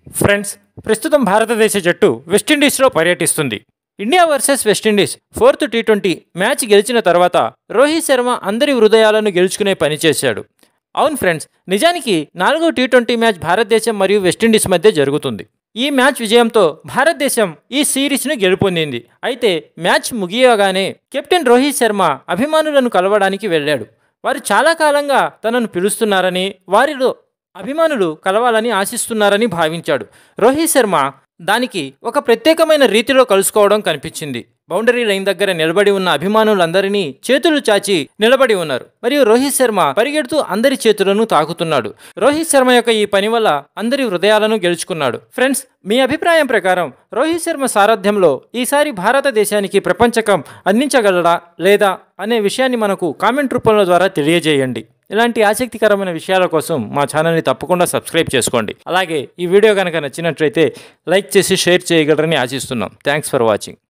friends ప్రస్తుతం భారతదేశ జట్టు వెస్టిండీస్లో పర్యటిస్తుంది India versus West Indies fourth T twenty match గెలిచిన తర్వాత రోహిత్ శర్మ అందరి హృదయాలను గెలుచుకునే పని చేశాడు అవును ఫ్రెండ్స్ నిజానికి నాలుగో టీ ట్వంటీ మ్యాచ్ భారతదేశం మరియు వెస్టిండీస్ మధ్య జరుగుతుంది ఈ మ్యాచ్ విజయంతో భారతదేశం ఈ సిరీస్ను గెలుపొందింది అయితే మ్యాచ్ ముగియగానే కెప్టెన్ రోహిత్ శర్మ అభిమానులను కలవడానికి వెళ్ళాడు వారు చాలా కాలంగా తనను పిలుస్తున్నారని వారిలో అభిమానులు కలవాలని ఆశిస్తున్నారని భావించాడు రోహిత్ శర్మ దానికి ఒక ప్రత్యేకమైన రీతిలో కలుసుకోవడం కనిపించింది బౌండరీ లైన్ దగ్గర నిలబడి ఉన్న అభిమానులందరినీ చేతులు చాచి నిలబడి ఉన్నారు మరియు రోహిత్ శర్మ పరిగెడుతూ అందరి చేతులను తాకుతున్నాడు రోహిత్ శర్మ యొక్క ఈ పని వల్ల అందరి హృదయాలను గెలుచుకున్నాడు ఫ్రెండ్స్ మీ అభిప్రాయం ప్రకారం రోహిత్ శర్మ సారథ్యంలో ఈసారి భారతదేశానికి ప్రపంచకం అందించగలడా లేదా అనే విషయాన్ని మనకు కామెంట్ రూపంలో ద్వారా తెలియజేయండి ఇలాంటి ఆసక్తికరమైన విషయాల కోసం మా ఛానల్ని తప్పకుండా సబ్స్క్రైబ్ చేసుకోండి అలాగే ఈ వీడియో కనుక నచ్చినట్లయితే లైక్ చేసి షేర్ చేయగలరని ఆశిస్తున్నాం థ్యాంక్స్ ఫర్ వాచింగ్